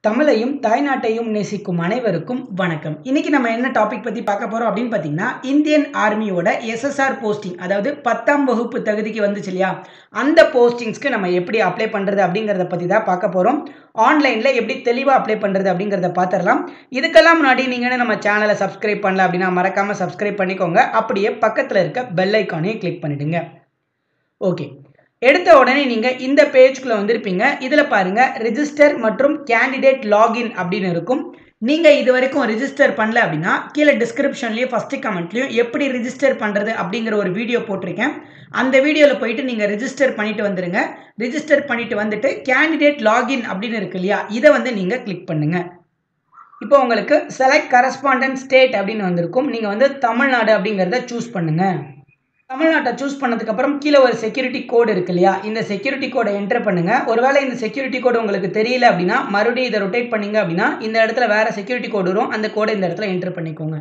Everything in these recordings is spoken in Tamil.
தமிழையும் தாய்நாட்டையும் நேசிக்கும் அனைவருக்கும் வணக்கம் இன்னைக்கு நம்ம என்ன டாபிக் பற்றி பார்க்க போகிறோம் அப்படின்னு பார்த்தீங்கன்னா இந்தியன் ஆர்மியோட எஸ்எஸ்ஆர் போஸ்டிங் அதாவது பத்தாம் வகுப்பு தகுதிக்கு வந்துச்சு இல்லையா அந்த போஸ்டிங்ஸ்க்கு நம்ம எப்படி அப்ளை பண்ணுறது அப்படிங்கிறத பற்றி தான் பார்க்க போகிறோம் ஆன்லைனில் எப்படி தெளிவாக அப்ளை பண்ணுறது அப்படிங்கிறத பார்த்துடலாம் இதுக்கெல்லாம் முன்னாடி நீங்கள் நம்ம சேனலை சப்ஸ்கிரைப் பண்ணல அப்படின்னா மறக்காமல் சப்ஸ்கிரைப் பண்ணிக்கோங்க அப்படியே பக்கத்தில் இருக்க பெல் ஐக்கானையும் கிளிக் பண்ணிவிடுங்க ஓகே எடுத்த உடனே நீங்கள் இந்த பேஜ்குள்ளே வந்திருப்பீங்க இதில் பாருங்கள் ரிஜிஸ்டர் மற்றும் கேண்டிடேட் லாகின் அப்படின்னு இருக்கும் நீங்கள் இது வரைக்கும் ரிஜிஸ்டர் பண்ணல அப்படின்னா கீழே டிஸ்கிரிப்ஷன்லேயும் ஃபஸ்ட்டு கமெண்ட்லேயும் எப்படி ரிஜிஸ்டர் பண்ணுறது அப்படிங்கிற ஒரு வீடியோ போட்டிருக்கேன் அந்த வீடியோவில் போயிட்டு நீங்கள் ரிஜிஸ்டர் பண்ணிட்டு வந்துடுங்க ரிஜிஸ்டர் பண்ணிட்டு வந்துட்டு கேண்டிடேட் லாகின் அப்படின்னு இருக்கு இல்லையா இதை வந்து நீங்கள் கிளிக் பண்ணுங்கள் இப்போ உங்களுக்கு செலக்ட் கரஸ்பாண்டன்ட் ஸ்டேட் அப்படின்னு வந்திருக்கும் நீங்கள் வந்து தமிழ்நாடு அப்படிங்கிறத சூஸ் பண்ணுங்கள் தமிழ்நாட்டை சூஸ் பண்ணதுக்கப்புறம் கீழே ஒரு செக்யூரிட்டி கோடு இருக்கு இல்லையா இந்த செக்யூரிட்டி கோடை என்டர் பண்ணுங்கள் ஒருவேளை இந்த செக்யூரிட்டி கோடு உங்களுக்கு தெரியல அப்படின்னா மறுபடியும் இதை ரொட்டேட் பண்ணீங்க அப்படின்னா இந்த இடத்துல வேறு செக்யூரிட்டி கோடு வரும் அந்த கோடை இந்த இடத்துல என்டர் பண்ணிக்கோங்க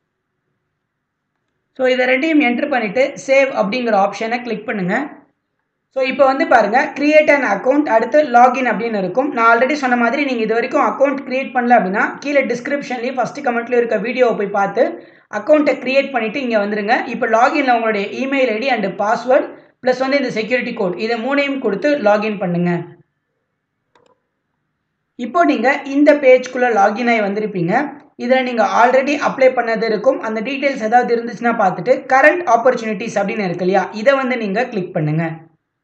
ஸோ இதை ரெண்டையும் என்டர் பண்ணிவிட்டு சேவ் அப்படிங்கிற ஆப்ஷனை கிளிக் பண்ணுங்கள் ஸோ இப்போ வந்து பாருங்கள் கிரியேட் அன் அக்கௌண்ட் அடுத்து லாகின் அப்படின்னு இருக்கும் நான் ஆல்ரெடி சொன்ன மாதிரி நீங்கள் இது வரைக்கும் அக்கௌண்ட் கிரியேட் பண்ணல அப்படின்னா கீழே டிஸ்கிரிப்ஷன்லேயும் ஃபஸ்ட்டு கமெண்ட்லேயும் இருக்க வீடியோவை போய் பார்த்து அக்கௌண்ட்டை க்ரியேட் பண்ணிவிட்டு இங்கே வந்துருங்க இப்போ லாகின்ல உங்களுடைய email ID and password plus வந்து இந்த செக்யூரிட்டி கோட் இதை மூணையும் கொடுத்து லாகின் பண்ணுங்கள் இப்போ நீங்கள் இந்த பேஜ்குள்ளே லாகின் ஆகி வந்திருப்பீங்க இதில் நீங்கள் ஆல்ரெடி அப்ளை பண்ணது இருக்கும் அந்த டீட்டெயில்ஸ் ஏதாவது இருந்துச்சுன்னா பார்த்துட்டு கரண்ட் ஆப்பர்ச்சுனிட்டிஸ் அப்படின்னு இருக்கு இல்லையா இதை வந்து நீங்கள் கிளிக் பண்ணுங்கள்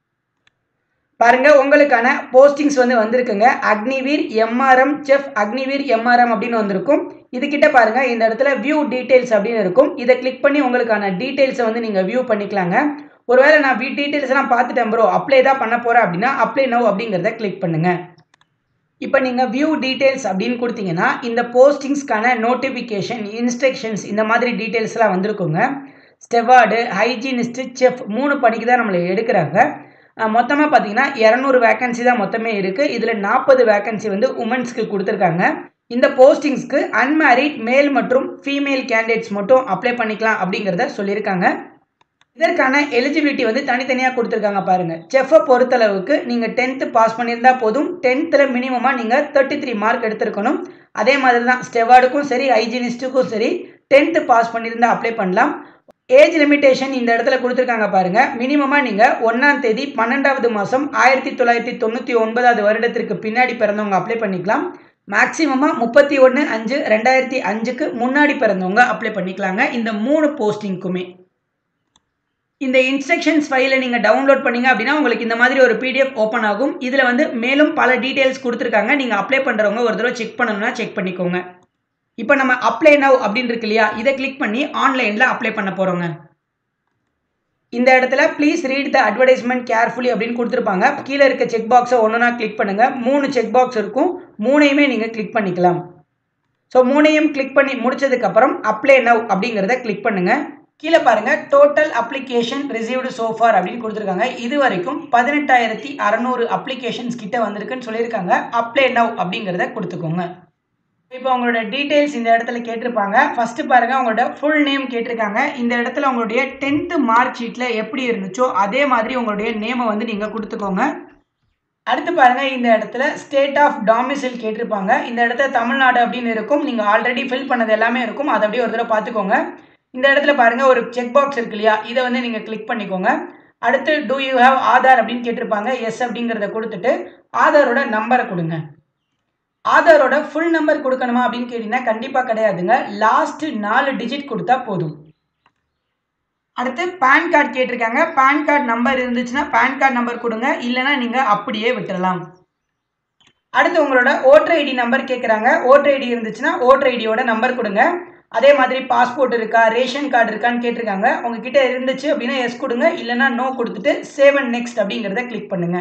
பாருங்க உங்களுக்கான போஸ்டிங்ஸ் வந்து வந்திருக்குங்க Agniveer MRM chef Agniveer MRM அப்படின்னு வந்திருக்கும் இதுகிட்ட பாருங்க இந்த இடத்துல வியூ டீடைல்ஸ் அப்படின்னு இருக்கும் இதை கிளிக் பண்ணி உங்களுக்கான டீடைல்ஸை வந்து நீங்கள் வியூ பண்ணிக்கலாங்க ஒருவேளை நான் வீ டீடைல்ஸ் எல்லாம் பார்த்துட்டேன் ப்ரோ அப்ளை தான் பண்ண போகிறேன் அப்படின்னா அப்ளை நவ் அப்படிங்கிறத கிளிக் பண்ணுங்க இப்போ நீங்கள் வியூ டீடைல்ஸ் அப்படின்னு கொடுத்தீங்கன்னா இந்த போஸ்டிங்ஸ்க்கான நோட்டிஃபிகேஷன் இன்ஸ்ட்ரக்ஷன்ஸ் இந்த மாதிரி டீட்டெயில்ஸ்லாம் வந்திருக்குங்க ஸ்டெவார்டு ஹைஜீனிஸ்ட்டு செஃப் மூணு பணிக்கு தான் நம்மளை எடுக்கிறாங்க மொத்தமாக பார்த்தீங்கன்னா இரநூறு வேக்கன்சி தான் மொத்தமே இருக்குது இதில் நாற்பது வேக்கன்சி வந்து உமன்ஸ்க்கு கொடுத்துருக்காங்க இந்த போஸ்டிங்ஸ்க்கு அன்மேரிட் மேல் மற்றும் ஃபீமேல் கேண்டிடேட்ஸ் மட்டும் அப்ளை பண்ணிக்கலாம் அப்படிங்கிறத சொல்லியிருக்காங்க இதற்கான எலிஜிபிலிட்டி வந்து தனித்தனியாக கொடுத்துருக்காங்க பாருங்கள் செஃப்பை பொறுத்தளவுக்கு நீங்கள் டென்த்து பாஸ் பண்ணியிருந்தா போதும் டென்த்தில் மினிமமாக நீங்கள் தேர்ட்டி த்ரீ மார்க் எடுத்திருக்கணும் அதே மாதிரி தான் ஸ்டெவார்டுக்கும் சரி ஹைஜீனிஸ்ட்டுக்கும் சரி டென்த்து பாஸ் பண்ணியிருந்தால் அப்ளை பண்ணலாம் ஏஜ் லிமிட்டேஷன் இந்த இடத்துல கொடுத்துருக்காங்க பாருங்க மினிமமாக நீங்கள் ஒன்றாம் தேதி பன்னெண்டாவது மாதம் ஆயிரத்தி தொள்ளாயிரத்தி தொண்ணூற்றி ஒன்பதாவது வருடத்திற்கு பின்னாடி பிறந்தவங்க அப்ளை பண்ணிக்கலாம் மேக்ஸிமமாக முப்பத்தி ஒன்று அஞ்சு ரெண்டாயிரத்தி அஞ்சுக்கு முன்னாடி பிறந்தவங்க அப்ளை பண்ணிக்கலாங்க இந்த மூணு போஸ்டிங்க்குமே இந்த இன்ஸ்ட்ரக்ஷன்ஸ் ஃபைலை நீங்கள் டவுன்லோட் பண்ணீங்க அப்படின்னா உங்களுக்கு இந்த மாதிரி ஒரு பிடிஎஃப் ஓப்பன் ஆகும் இதில் வந்து மேலும் பல டீட்டெயில்ஸ் கொடுத்துருக்காங்க நீங்கள் அப்ளை பண்ணுறவங்க ஒரு தடவை செக் பண்ணணும்னா செக் பண்ணிக்கோங்க இப்போ நம்ம அப்ளை நவ் அப்படின்னு இருக்கு இல்லையா இதை கிளிக் பண்ணி ஆன்லைனில் அப்ளை பண்ண போகிறோங்க இந்த இடத்துல please read the advertisement carefully அப்படின்னு கொடுத்துருப்பாங்க கீழே இருக்க செக் பாக்ஸை ஒன்றுனா கிளிக் பண்ணுங்கள் மூணு செக் பாக்ஸ் இருக்கும் மூணையுமே நீங்கள் கிளிக் பண்ணிக்கலாம் ஸோ மூணையும் கிளிக் பண்ணி முடிச்சதுக்கப்புறம் அப்ளை நவ் அப்படிங்கிறத கிளிக் பண்ணுங்கள் கீழே பாருங்கள் டோட்டல் அப்ளிகேஷன் ரிசீவ்டு சோஃபார் அப்படின்னு கொடுத்துருக்காங்க இது வரைக்கும் பதினெட்டாயிரத்தி அறநூறு அப்ளிகேஷன்ஸ் கிட்ட வந்திருக்குன்னு சொல்லியிருக்காங்க அப்ளை நவ் அப்படிங்கிறத கொடுத்துக்கோங்க இப்போ உங்களோட டீட்டெயில்ஸ் இந்த இடத்துல கேட்டிருப்பாங்க ஃபஸ்ட்டு பாருங்கள் உங்களோட ஃபுல் நேம் கேட்டிருக்காங்க இந்த இடத்துல உங்களுடைய டென்த்து மார்க் ஷீட்டில் எப்படி இருந்துச்சோ அதே மாதிரி உங்களுடைய நேமை வந்து நீங்கள் கொடுத்துக்கோங்க அடுத்து பாருங்கள் இந்த இடத்துல ஸ்டேட் ஆஃப் டாமிசில் கேட்டிருப்பாங்க இந்த இடத்துல தமிழ்நாடு அப்படின்னு இருக்கும் நீங்கள் ஆல்ரெடி ஃபில் பண்ணது எல்லாமே இருக்கும் அதை அப்படியே ஒரு தடவை பார்த்துக்கோங்க இந்த இடத்துல பாருங்கள் ஒரு செக் பாக்ஸ் இருக்கு இல்லையா இதை வந்து நீங்கள் கிளிக் பண்ணிக்கோங்க அடுத்து டூ யூ ஹேவ் ஆதார் அப்படின்னு கேட்டிருப்பாங்க எஸ் அப்படிங்கிறத கொடுத்துட்டு ஆதாரோட நம்பரை கொடுங்க ஆதாரோட ஃபுல் நம்பர் கொடுக்கணுமா அப்படின்னு கேட்டிங்கன்னா கண்டிப்பாக கிடையாதுங்க லாஸ்ட் நாலு டிஜிட் கொடுத்தா போதும் அடுத்து பேன் கார்டு கேட்டிருக்காங்க பேன் கார்டு நம்பர் இருந்துச்சுன்னா பேன் கார்டு நம்பர் கொடுங்க இல்லைனா நீங்கள் அப்படியே விட்டுறலாம் அடுத்து உங்களோட ஓட்டர் ஐடி நம்பர் கேட்குறாங்க ஓட்டர் ஐடி இருந்துச்சுன்னா ஓட்டர் ஐடியோட நம்பர் கொடுங்க அதே மாதிரி பாஸ்போர்ட் இருக்கா ரேஷன் கார்டு இருக்கான்னு கேட்டிருக்காங்க உங்ககிட்ட இருந்துச்சு அப்படின்னா எஸ் கொடுங்க இல்லைனா நோ கொடுத்துட்டு சேவ் அண்ட் நெக்ஸ்ட் அப்படிங்கிறத கிளிக் பண்ணுங்கள்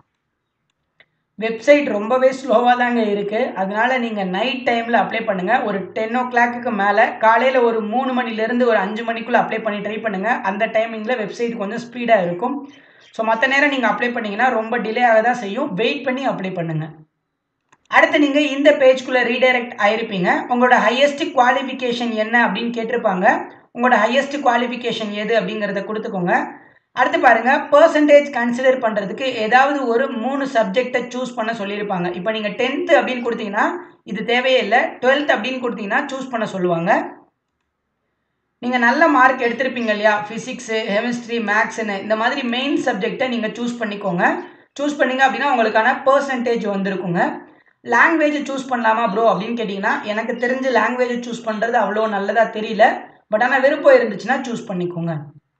வெப்சைட் ரொம்பவே ஸ்லோவாக தாங்க இருக்குது அதனால் நீங்கள் நைட் டைமில் அப்ளை பண்ணுங்கள் ஒரு டென் ஓ கிளாக்கு மேலே காலையில் ஒரு மூணு மணிலேருந்து ஒரு அஞ்சு மணிக்குள்ளே அப்ளை பண்ணி ட்ரை பண்ணுங்கள் அந்த டைமிங்கில் வெப்சைட் கொஞ்சம் ஸ்பீடாக இருக்கும் ஸோ மற்ற நேரம் நீங்கள் அப்ளை பண்ணிங்கன்னா ரொம்ப டிலே ஆக தான் செய்யும் வெயிட் பண்ணி அப்ளை பண்ணுங்கள் அடுத்து நீங்கள் இந்த பேஜ்குள்ளே ரீடைரக்ட் ஆயிருப்பீங்க உங்களோட ஹையஸ்ட் குவாலிஃபிகேஷன் என்ன அப்படின்னு கேட்டிருப்பாங்க உங்களோட ஹையஸ்ட் குவாலிஃபிகேஷன் எது அப்படிங்கிறத கொடுத்துக்கோங்க அடுத்து பாருங்க பர்சன்டேஜ் கன்சிடர் பண்ணுறதுக்கு ஏதாவது ஒரு மூணு சப்ஜெக்டை சூஸ் பண்ண சொல்லியிருப்பாங்க இப்போ நீங்கள் டென்த்து அப்படின்னு கொடுத்தீங்கன்னா இது தேவையே இல்லை டுவெல்த் அப்படின்னு கொடுத்தீங்கன்னா சூஸ் பண்ண சொல்லுவாங்க நீங்கள் நல்ல மார்க் எடுத்திருப்பீங்க இல்லையா ஃபிசிக்ஸு கெமிஸ்ட்ரி மேக்ஸ்னு இந்த மாதிரி மெயின் சப்ஜெக்டை நீங்கள் சூஸ் பண்ணிக்கோங்க சூஸ் பண்ணீங்க அப்படின்னா உங்களுக்கான பர்சன்டேஜ் வந்திருக்குங்க லாங்குவேஜ் சூஸ் பண்ணலாமா ப்ரோ அப்படின்னு கேட்டிங்கன்னா எனக்கு தெரிஞ்ச லாங்குவேஜ் சூஸ் பண்ணுறது அவ்வளோ நல்லதாக தெரியல பட் ஆனால் விருப்பம் இருந்துச்சுன்னா சூஸ் பண்ணிக்கோங்க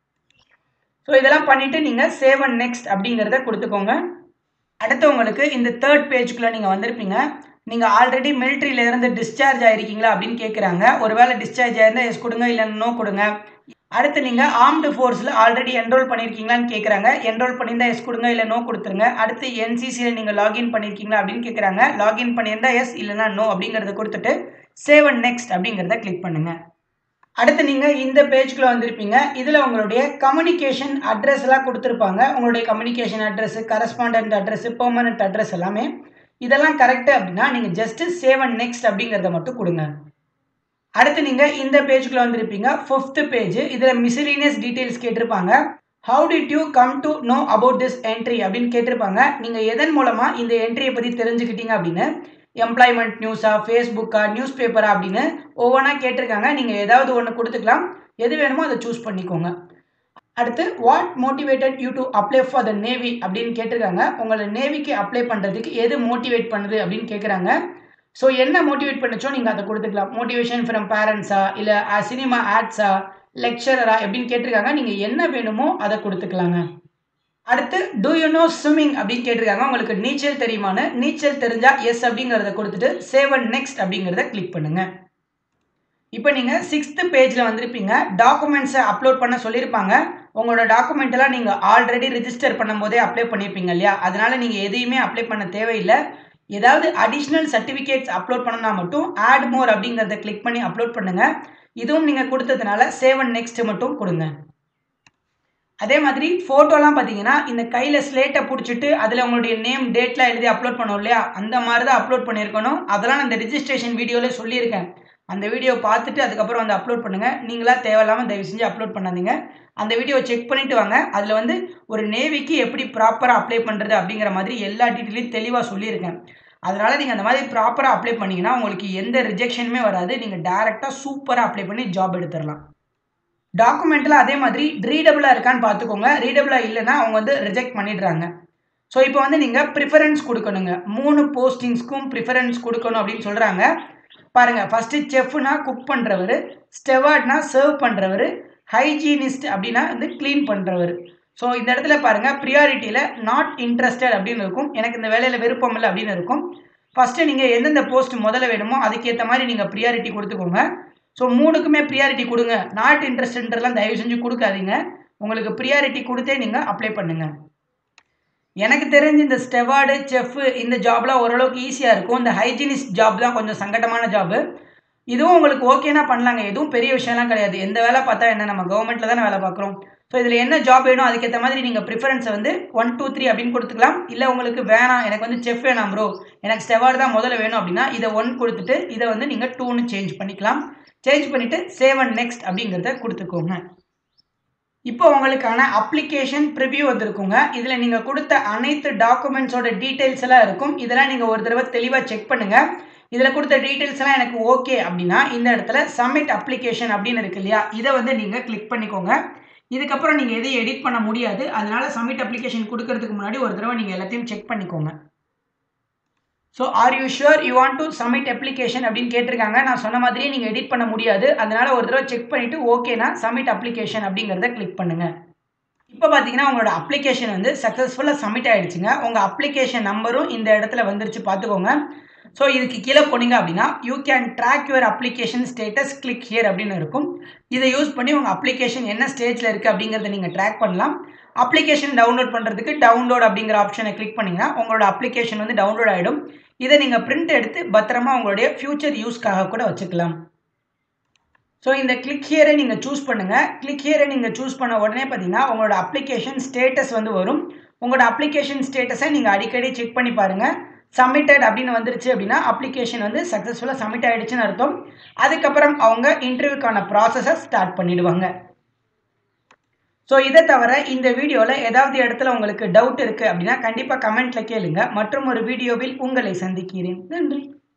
ஸோ இதெல்லாம் பண்ணிவிட்டு நீங்கள் சேவ் அண்ட் நெக்ஸ்ட் அப்படிங்கிறத கொடுத்துக்கோங்க அடுத்து உங்களுக்கு இந்த தேர்ட் பேஜ்குள்ளே நீங்கள் வந்திருப்பீங்க நீங்கள் ஆல்ரெடி மிலிட்ரியிலேருந்து டிஸ்சார்ஜ் ஆகிருக்கீங்களா அப்படின்னு கேட்குறாங்க ஒருவேளை டிஸ்சார்ஜ் ஆயிருந்தால் எஸ் கொடுங்க இல்லை நோ கொடுங்க அடுத்து நீங்கள் ஆர்ம்டு ஃபோர்ஸில் ஆல்ரெடி என்ரோல் பண்ணியிருக்கீங்களான்னு கேட்குறாங்க என்ரோல் பண்ணியிருந்தா எஸ் கொடுங்க இல்லை நோ கொடுத்துருங்க அடுத்து என்சிசியில் நீங்கள் லாகின் பண்ணியிருக்கீங்களா அப்படின்னு கேட்குறாங்க லாகின் பண்ணியிருந்தா எஸ் இல்லைனா நோ அப்படிங்கிறத கொடுத்துட்டு சேவ் அண்ட் நெக்ஸ்ட் அப்படிங்கிறத கிளிக் பண்ணுங்கள் அடுத்து நீங்கள் இந்த பேஜ்குள்ளே வந்திருப்பீங்க இதில் உங்களுடைய கம்யூனிகேஷன் அட்ரஸ் எல்லாம் கொடுத்துருப்பாங்க உங்களுடைய communication address correspondent address permanent address எல்லாமே இதெல்லாம் கரெக்டு அப்படின்னா நீங்கள் ஜஸ்ட்டு சேவ் அண்ட் நெக்ஸ்ட் அப்படிங்கிறத மட்டும் கொடுங்க அடுத்து நீங்கள் இந்த பேஜ்குள்ளே வந்திருப்பீங்க ஃபிஃப்த்து பேஜ் இதில் மிசிலீனியஸ் டீட்டெயில்ஸ் கேட்டிருப்பாங்க how did you come to know about this entry அப்படின்னு கேட்டிருப்பாங்க நீங்கள் எதன் மூலமாக இந்த என்ட்ரியை பற்றி தெரிஞ்சுக்கிட்டீங்க அப்படின்னு எம்ப்ளாய்மெண்ட் நியூஸா ஃபேஸ்புக்கா நியூஸ் பேப்பரா அப்படின்னு ஒவ்வொன்றா கேட்டிருக்காங்க நீங்கள் ஏதாவது ஒன்று கொடுத்துக்கலாம் எது வேணுமோ அதை சூஸ் பண்ணிக்கோங்க அடுத்து what motivated you to apply for the navy அப்படின்னு கேட்டிருக்காங்க உங்களை நேவிக்கு அப்ளை பண்ணுறதுக்கு எது மோட்டிவேட் பண்ணுது அப்படின்னு கேட்குறாங்க ஸோ என்ன மோட்டிவேட் பண்ணுச்சோ நீங்கள் அதை கொடுத்துக்கலாம் மோட்டிவேஷன் ஃப்ரம் பேரண்ட்ஸா இல்லை சினிமா ஆட்ஸா லெக்சரரா எப்படின்னு கேட்டிருக்காங்க நீங்கள் என்ன வேணுமோ அதை கொடுத்துக்கலாங்க அடுத்து டூ யூ நோ ஸ்விம்மிங் அப்படின்னு கேட்டிருக்காங்க உங்களுக்கு நீச்சல் தெரியுமான்னு நீச்சல் தெரிஞ்சால் எஸ் அப்படிங்கிறத கொடுத்துட்டு சேவ் அண்ட் நெக்ஸ்ட் அப்படிங்கிறத கிளிக் பண்ணுங்கள் இப்போ நீங்கள் சிக்ஸ்த்து பேஜில் வந்திருப்பீங்க டாக்குமெண்ட்ஸை அப்லோட் பண்ண சொல்லியிருப்பாங்க உங்களோட டாக்குமெண்ட் எல்லாம் நீங்கள் ஆல்ரெடி ரிஜிஸ்டர் பண்ணும்போதே அப்ளை பண்ணியிருப்பீங்க இல்லையா அதனால் நீங்கள் எதையுமே அப்ளை பண்ண தேவையில்லை ஏதாவது அடிஷ்னல் சர்டிஃபிகேட்ஸ் அப்லோட் பண்ணனா மட்டும் ஆட் மோர் அப்படிங்கிறத கிளிக் பண்ணி அப்லோட் பண்ணுங்கள் இதுவும் நீங்கள் கொடுத்ததுனால சேவ் அண்ட் நெக்ஸ்ட் மட்டும் கொடுங்க அதே மாதிரி ஃபோட்டோலாம் பார்த்தீங்கன்னா இந்த கையில் ஸ்லேட்டை பிடிச்சிட்டு அதில் உங்களுடைய நேம் டேட்லாம் எழுதி அப்லோட் பண்ணோம் இல்லையா அந்த மாதிரி தான் அப்லோட் பண்ணியிருக்கணும் அதெல்லாம் நான் இந்த ரிஜிஸ்ட்ரேஷன் வீடியோவில் சொல்லியிருக்கேன் அந்த வீடியோ பார்த்துட்டு அதுக்கப்புறம் வந்து அப்லோட் பண்ணுங்கள் நீங்களா தேவையில்லாமல் தயவு செஞ்சு அப்லோட் பண்ணாதீங்க அந்த வீடியோ செக் பண்ணிவிட்டு வாங்க அதில் வந்து ஒரு நேவிக்கு எப்படி ப்ராப்பராக அப்ளை பண்ணுறது அப்படிங்கிற மாதிரி எல்லா டீட்டெயிலையும் தெளிவாக சொல்லியிருக்கேன் அதனால் நீங்கள் அந்த மாதிரி ப்ராப்பராக அப்ளை பண்ணிங்கன்னா உங்களுக்கு எந்த ரிஜெக்ஷனுமே வராது நீங்கள் டேரெக்டாக சூப்பராக அப்ளை பண்ணி ஜாப் எடுத்துடலாம் டாக்குமெண்ட்டில் அதே மாதிரி ரீடபிளாக இருக்கான்னு பார்த்துக்கோங்க ரீடபிளாக இல்லைன்னா அவங்க வந்து ரிஜெக்ட் பண்ணிடுறாங்க ஸோ இப்போ வந்து நீங்கள் ப்ரிஃபரன்ஸ் கொடுக்கணுங்க மூணு போஸ்டிங்ஸ்க்கும் ப்ரிஃபரன்ஸ் கொடுக்கணும் அப்படின்னு சொல்கிறாங்க பாருங்கள் ஃபஸ்ட்டு செஃப்னா குக் பண்ணுறவர் ஸ்டெவார்ட்னா சர்வ் பண்ணுறவர் ஹைஜீனிஸ்ட் அப்படின்னா வந்து க்ளீன் பண்ணுறவர் ஸோ இந்த இடத்துல பாருங்கள் ப்ரியாரிட்டியில் நாட் இன்ட்ரெஸ்டட் அப்படின்னு இருக்கும் எனக்கு இந்த வேலையில் விருப்பம் இல்லை அப்படின்னு இருக்கும் ஃபஸ்ட்டு நீங்கள் எந்தெந்த போஸ்ட் முதல்ல வேணுமோ அதுக்கேற்ற மாதிரி நீங்கள் ப்ரியாரிட்டி கொடுத்துக்கோங்க ஸோ மூணுக்குமே ப்ரியாரிட்டி கொடுங்க நாட் இன்ட்ரெஸ்ட்ன்றலாம் தயவு செஞ்சு கொடுக்காதீங்க உங்களுக்கு ப்ரியாரிட்டி கொடுத்தே நீங்கள் அப்ளை பண்ணுங்கள் எனக்கு தெரிஞ்சு இந்த ஸ்டெவார்டு செஃப் இந்த ஜாப்லாம் ஓரளவுக்கு ஈஸியாக இருக்கும் இந்த ஹைஜீனிஸ்ட் ஜாப் தான் கொஞ்சம் சங்கடமான ஜாபு இதுவும் உங்களுக்கு ஓகேனா பண்ணலாங்க எதுவும் பெரிய விஷயம்லாம் கிடையாது எந்த வேலை பார்த்தா என்ன நம்ம கவர்மெண்ட்டில் தானே வேலை பார்க்குறோம் ஸோ இதில் என்ன ஜாப் வேணும் அதுக்கேற்ற மாதிரி நீங்கள் ப்ரிஃபரன்ஸை வந்து ஒன் டூ த்ரீ அப்படின்னு கொடுத்துக்கலாம் இல்லை உங்களுக்கு வேணாம் எனக்கு வந்து செஃப் வேணாம் ப்ரோ எனக்கு ஸ்டெவார்டு தான் முதல்ல வேணும் அப்படின்னா இதை ஒன் கொடுத்துட்டு இதை வந்து நீங்கள் டூன்னு சேஞ்ச் பண்ணிக்கலாம் சேஞ்ச் பண்ணிவிட்டு சேவ் அண்ட் நெக்ஸ்ட் அப்படிங்கிறத கொடுத்துக்கோங்க இப்போ உங்களுக்கான அப்ளிகேஷன் ப்ரிவ்யூ வந்திருக்குங்க இதில் நீங்கள் கொடுத்த அனைத்து டாக்குமெண்ட்ஸோட டீட்டெயில்ஸ் எல்லாம் இருக்கும் இதெல்லாம் நீங்கள் ஒரு தடவை தெளிவாக செக் பண்ணுங்கள் இதில் கொடுத்த டீட்டெயில்ஸ் எல்லாம் எனக்கு ஓகே அப்படின்னா இந்த இடத்துல சப்மிட் அப்ளிகேஷன் அப்படின்னு இருக்கு இல்லையா இதை வந்து நீங்கள் கிளிக் பண்ணிக்கோங்க இதுக்கப்புறம் நீங்கள் எதையும் எடிட் பண்ண முடியாது அதனால சப்மிட் அப்ளிகேஷன் கொடுக்கறதுக்கு முன்னாடி ஒரு தடவை நீங்கள் எல்லாத்தையும் செக் பண்ணிக்கோங்க so are you sure you want to submit application அப்படின்னு கேட்டிருக்காங்க நான் சொன்ன மாதிரியே நீங்கள் எடிட் பண்ண முடியாது அதனால ஒரு தடவை செக் பண்ணிவிட்டு ஓகேனா சப்மிட் அப்ளிகேஷன் அப்படிங்கிறத கிளிக் பண்ணுங்கள் இப்போ பார்த்தீங்கன்னா உங்களோட அப்ளிகேஷன் வந்து சக்ஸஸ்ஃபுல்லாக சப்மிட் ஆகிடுச்சுங்க உங்கள் அப்ளிகேஷன் நம்பரும் இந்த இடத்துல வந்துருச்சு பார்த்துக்கோங்க ஸோ இதுக்கு கீழே போனீங்க அப்படின்னா you can track your application status click here அப்படின்னு இருக்கும் இதை யூஸ் பண்ணி உங்கள் அப்ளிகேஷன் என்ன ஸ்டேஜில் இருக்குது அப்படிங்கிறத நீங்கள் ட்ராக் பண்ணலாம் அப்ளிகேஷன் டவுன்லோட் பண்ணுறதுக்கு டவுன்லோட் அப்படிங்கிற ஆப்ஷனை கிளிக் பண்ணிங்கன்னா உங்களோட அப்ளிகேஷன் வந்து டவுன்லோட் ஆகிடும் இதை நீங்கள் பிரிண்ட் எடுத்து பத்திரமா உங்களுடைய ஃப்யூச்சர் யூஸ்க்காக கூட வச்சுக்கலாம் ஸோ இந்த கிளிக் ஹியரை நீங்கள் சூஸ் பண்ணுங்கள் கிளிக் ஹியரை நீங்கள் சூஸ் பண்ண உடனே பார்த்தீங்கன்னா உங்களோட அப்ளிகேஷன் ஸ்டேட்டஸ் வந்து வரும் உங்களோட அப்ளிகேஷன் ஸ்டேட்டஸை நீங்கள் அடிக்கடி செக் பண்ணி பாருங்கள் சப்மிட்டட் அப்படின்னு வந்துருச்சு அப்படின்னா அப்ளிகேஷன் வந்து சக்ஸஸ்ஃபுல்லாக சப்மிட் ஆகிடுச்சுன்னு அர்த்தம் அதுக்கப்புறம் அவங்க இன்டர்வியூக்கான ப்ராசஸை ஸ்டார்ட் பண்ணிடுவாங்க ஸோ இதை தவிர இந்த வீடியோவில் ஏதாவது இடத்துல உங்களுக்கு டவுட் இருக்குது அப்படின்னா கண்டிப்பாக கமெண்ட்டில் கேளுங்க மற்றும் ஒரு வீடியோவில் உங்களை சந்திக்கிறேன் நன்றி